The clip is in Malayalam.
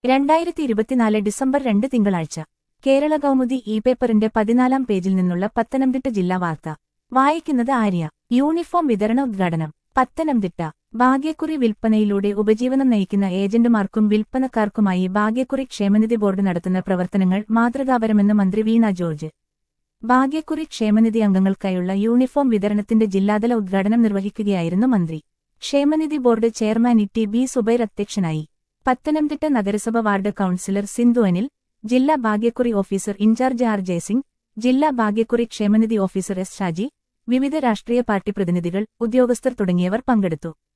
രണ്ടായിരത്തി ഇരുപത്തിനാല് ഡിസംബർ രണ്ട് തിങ്കളാഴ്ച കേരള കൗമുദി ഇ പേപ്പറിന്റെ പതിനാലാം പേജിൽ നിന്നുള്ള പത്തനംതിട്ട ജില്ലാ വാർത്ത വായിക്കുന്നത് ആര്യ യൂണിഫോം വിതരണ ഉദ്ഘാടനം പത്തനംതിട്ട ഭാഗ്യക്കുറി വിൽപ്പനയിലൂടെ ഉപജീവനം നയിക്കുന്ന ഏജന്റുമാർക്കും വിൽപ്പനക്കാർക്കുമായി ഭാഗ്യക്കുറി ക്ഷേമനിധി ബോർഡ് നടത്തുന്ന പ്രവർത്തനങ്ങൾ മാതൃകാപരമെന്ന് മന്ത്രി വീണ ജോർജ് ഭാഗ്യക്കുറി ക്ഷേമനിധി അംഗങ്ങൾക്കായുള്ള യൂണിഫോം വിതരണത്തിന്റെ ജില്ലാതല ഉദ്ഘാടനം നിർവഹിക്കുകയായിരുന്നു മന്ത്രി ക്ഷേമനിധി board chairman E T B Zubair അധ്യക്ഷനായി പത്തനംതിട്ട നഗരസഭ വാർഡ് കൌൺസിലർ സിന്ധു അനിൽ ജില്ലാ ഭാഗ്യക്കുറി ഓഫീസർ ഇൻചാർജ് ആർ ജയസിംഗ് ജില്ലാ ഭാഗ്യക്കുറി ക്ഷേമനിധി ഓഫീസർ എസ് ഷാജി വിവിധ രാഷ്ട്രീയ പാർട്ടി പ്രതിനിധികൾ ഉദ്യോഗസ്ഥർ തുടങ്ങിയവർ പങ്കെടുത്തു